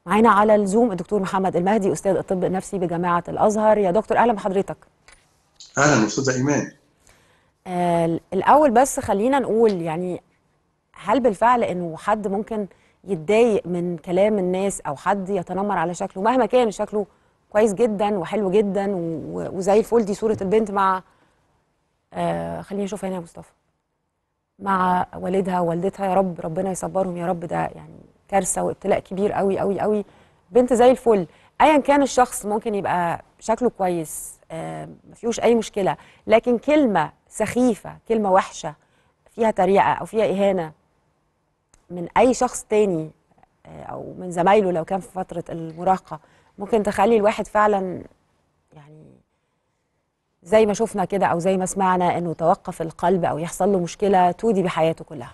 معانا على الزوم الدكتور محمد المهدي استاذ الطب النفسي بجامعه الازهر يا دكتور اهلا بحضرتك اهلا استاذه ايمان آه الاول بس خلينا نقول يعني هل بالفعل انه حد ممكن يتضايق من كلام الناس او حد يتنمر على شكله مهما كان شكله كويس جدا وحلو جدا و- وزي الفل دي صوره البنت مع آه خليني اشوف هنا يا مصطفى مع والدها ووالدتها يا رب ربنا يصبرهم يا رب ده يعني كارثه وابتلاء كبير قوي قوي قوي بنت زي الفل ايا كان الشخص ممكن يبقى شكله كويس آه ما فيهوش اي مشكله لكن كلمه سخيفه كلمه وحشه فيها تريقه او فيها اهانه من اي شخص تاني آه، او من زمايله لو كان في فتره المراهقه ممكن تخلي الواحد فعلا يعني زي ما شفنا كده او زي ما سمعنا انه توقف القلب او يحصل له مشكله تودي بحياته كلها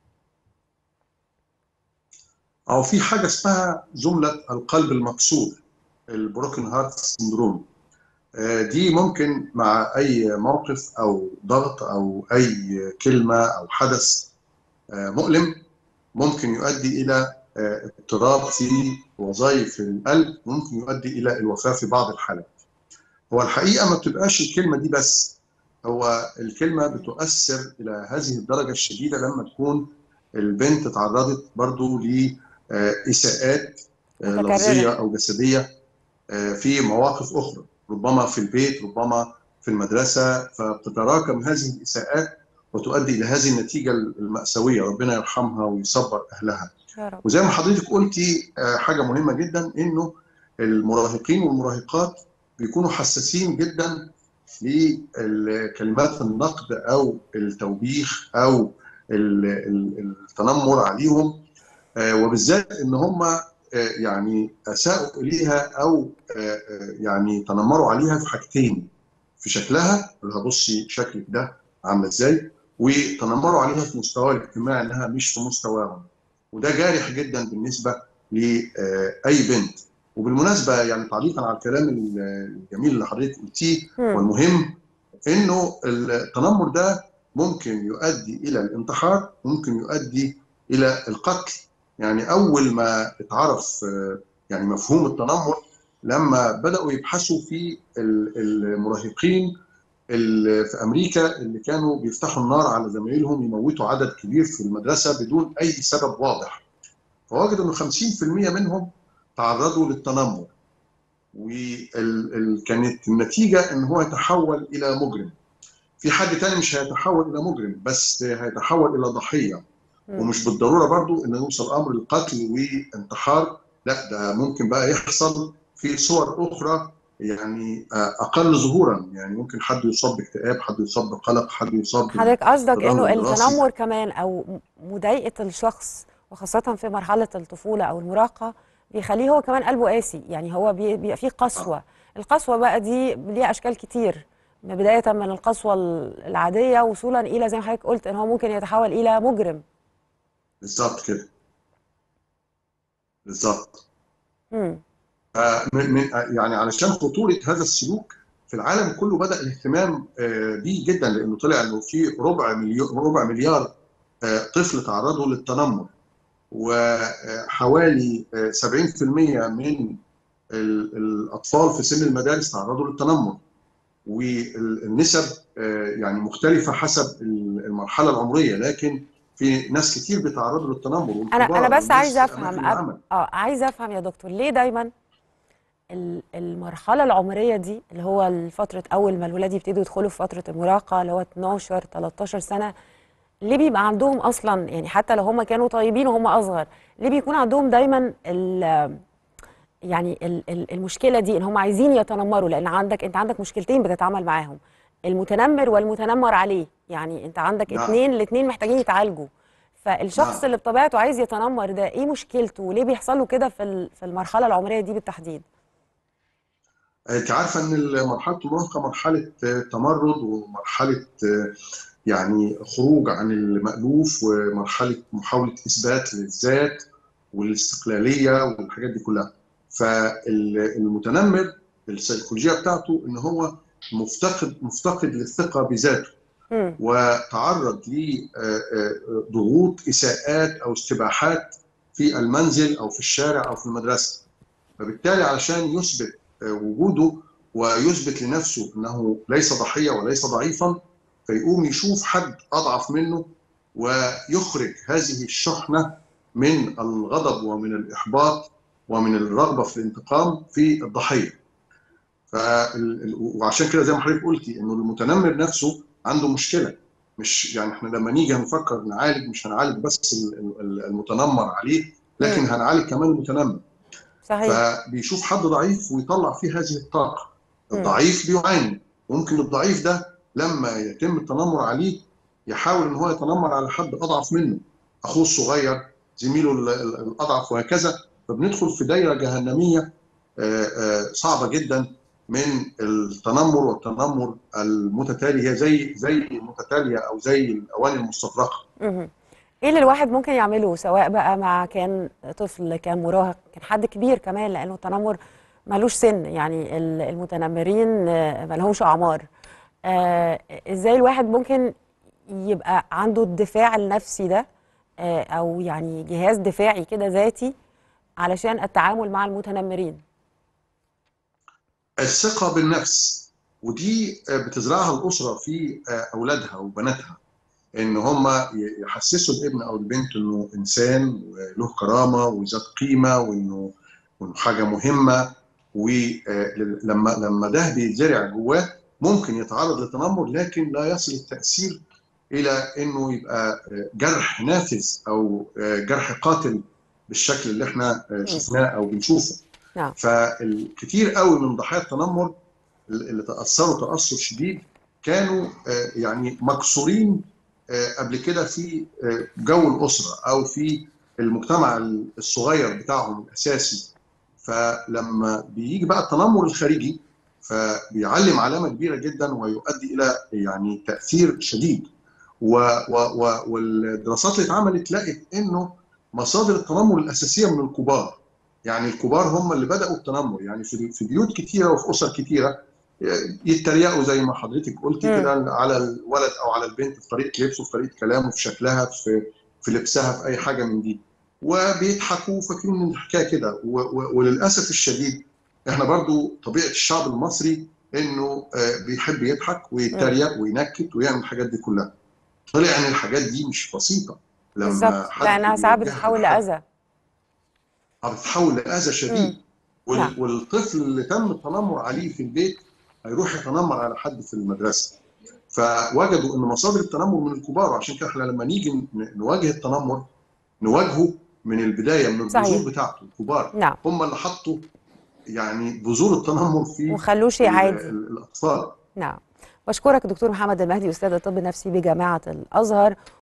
او في حاجه اسمها جمله القلب المكسور البروكن هارت سندروم آه، دي ممكن مع اي موقف او ضغط او اي كلمه او حدث آه، مؤلم ممكن يؤدي الى آه، اضطراب في وظائف القلب ممكن يؤدي الى الوفاه في بعض الحالات هو الحقيقه ما بتبقاش الكلمه دي بس هو الكلمه بتؤثر الى هذه الدرجه الشديده لما تكون البنت تعرضت برضو لإساءات آه، متكررة. لفظيه او جسديه آه، في مواقف اخرى ربما في البيت ربما في المدرسه فبتتراكم هذه الاساءات وتؤدي الى هذه النتيجه الماساويه ربنا يرحمها ويصبر اهلها يا رب وزي ما حضرتك قلتي آه، حاجه مهمه جدا انه المراهقين والمراهقات بيكونوا حساسين جدا لكلمات النقد او التوبيخ او ال- ال- التنمر عليهم آه، وبالذات ان هم آه، يعني اساءوا اليها او آه، آه، يعني تنمروا عليها في حاجتين في شكلها اللي هبصي شكلك ده عامله ازاي وتنمروا عليها في مستواها الاجتماعي انها مش في مستواهم وده جارح جدا بالنسبه لاي بنت وبالمناسبه يعني تعليقا على الكلام الجميل اللي حضرتك قلتيه مم. والمهم انه التنمر ده ممكن يؤدي الى الانتحار ممكن يؤدي الى القتل يعني اول ما اتعرف آه، يعني مفهوم التنمر لما بداوا يبحثوا في ال- المراهقين اللي في امريكا اللي كانوا بيفتحوا النار على زمايلهم يموتوا عدد كبير في المدرسه بدون اي سبب واضح فوجدوا انه 50% منهم تعرضوا للتنمر وكانت النتيجه ان هو يتحول الى مجرم في حد تاني مش هيتحول الى مجرم بس هيتحول الى ضحيه مم. ومش بالضروره برضو ان يوصل امر القتل وانتحار لا ده ممكن بقى يحصل في صور اخرى يعني آه، اقل ظهورا يعني ممكن حد يصاب باكتئاب حد يصاب بقلق حد يصاب بال- حضرتك قصدك بالتدمر انه الدراسي. التنمر كمان او م- مضايقه الشخص وخاصه في مرحله الطفوله او المراهقه بيخليه هو كمان قلبه قاسي يعني هو بي- بيبقى فيه قسوه القسوه بقى دي ليها اشكال كتير من بدايه من القسوه ال- العاديه وصولا الى زي ما حضرتك قلت ان هو ممكن يتحول الى مجرم بالظبط كده بالظبط مم. آه، من من يعني علشان خطوره هذا السلوك في العالم كله بدا الاهتمام آه، بيه جدا لانه طلع انه في ربع مليون ربع مليار آه، طفل تعرضوا للتنمر وحوالي آه، 70% من ال- الاطفال في سن المدارس تعرضوا للتنمر والنسب آه، يعني مختلفه حسب المرحله العمريه لكن في ناس كتير بيتعرضوا للتنمر انا والكبار انا بس والناس عايزه في افهم أماكن أب... العمل. اه عايزه افهم يا دكتور ليه دايما ال- المرحله العمريه دي اللي هو فتره اول ما الولاد يبتدوا يدخلوا في فتره المراهقه اللي هو 12 13 سنه ليه بيبقى عندهم اصلا يعني حتى لو هم كانوا طيبين وهم اصغر ليه بيكون عندهم دايما ال يعني ال- ال- المشكله دي ان هم عايزين يتنمروا لان عندك انت عندك مشكلتين بتتعامل معاهم المتنمر والمتنمر عليه يعني انت عندك نعم. اتنين الاتنين محتاجين يتعالجوا فالشخص نعم. اللي بطبيعته عايز يتنمر ده ايه مشكلته وليه بيحصل له كده في ال- في المرحله العمريه دي بالتحديد انت عارفه ان مرحله المراهقه مرحله آه، تمرد ومرحله آه، يعني خروج عن المألوف ومرحله محاوله اثبات للذات والاستقلاليه والحاجات دي كلها فالمتنمر السيكولوجيه بتاعته ان هو مفتقد مفتقد للثقه بذاته مم. وتعرض لضغوط اساءات او استباحات في المنزل او في الشارع او في المدرسه فبالتالي علشان يثبت وجوده ويثبت لنفسه انه ليس ضحيه وليس ضعيفا فيقوم يشوف حد اضعف منه ويخرج هذه الشحنه من الغضب ومن الاحباط ومن الرغبه في الانتقام في الضحيه. ف وعشان كده زي ما حضرتك قلتي انه المتنمر نفسه عنده مشكله مش يعني احنا لما نيجي نفكر نعالج مش هنعالج بس المتنمر عليه لكن هنعالج كمان المتنمر. صحيح فبيشوف حد ضعيف ويطلع فيه هذه الطاقه. الضعيف بيعاني ممكن الضعيف ده لما يتم التنمر عليه يحاول ان هو يتنمر على حد اضعف منه اخوه الصغير زميله الاضعف وهكذا فبندخل في دايره جهنميه صعبه جدا من التنمر والتنمر المتتالي هي زي زي المتتاليه او زي الاواني المستطرقه. ايه اللي الواحد ممكن يعمله سواء بقى مع كان طفل كان مراهق كان حد كبير كمان لانه التنمر ملوش سن يعني المتنمرين ما لهمش اعمار آه ازاي الواحد ممكن يبقى عنده الدفاع النفسي ده آه او يعني جهاز دفاعي كده ذاتي علشان التعامل مع المتنمرين الثقة بالنفس ودي بتزرعها الأسرة في أولادها وبناتها إن هم يحسسوا الابن أو البنت إنه إنسان وله كرامة وذات قيمة وإنه وإنه حاجة مهمة ولما لما ده بيتزرع جواه ممكن يتعرض لتنمر لكن لا يصل التاثير الى انه يبقى جرح نافذ او جرح قاتل بالشكل اللي احنا شفناه او بنشوفه. نعم. فالكثير قوي من ضحايا التنمر اللي تاثروا تاثر شديد كانوا يعني مكسورين قبل كده في جو الاسره او في المجتمع الصغير بتاعهم الاساسي فلما بيجي بقى التنمر الخارجي فبيعلم علامه كبيره جدا ويؤدي الى يعني تاثير شديد و و و والدراسات اللي اتعملت لقت انه مصادر التنمر الاساسيه من الكبار يعني الكبار هم اللي بداوا التنمر يعني في في بيوت كثيره وفي اسر كثيره يتريقوا زي ما حضرتك قلتي كده على الولد او على البنت في طريقه لبسه في طريقه كلامه في شكلها في في لبسها في اي حاجه من دي وبيضحكوا فاكرين ان الحكايه كده وللاسف الشديد احنا برضو طبيعه الشعب المصري انه بيحب يضحك ويتريق وينكت ويعمل الحاجات دي كلها طلع ان الحاجات دي مش بسيطه لما بالظبط لانها ساعات بتتحول لاذى بتتحول لاذى شديد وال... والطفل اللي تم التنمر عليه في البيت هيروح يتنمر على حد في المدرسه فوجدوا ان مصادر التنمر من الكبار وعشان كده احنا لما نيجي نواجه التنمر نواجهه من البدايه من البذور بتاعته الكبار نعم. هم اللي حطوا يعني بذور التنمر في وخلوه شيء عادي الاطفال نعم بشكرك دكتور محمد المهدي استاذ الطب النفسي بجامعه الازهر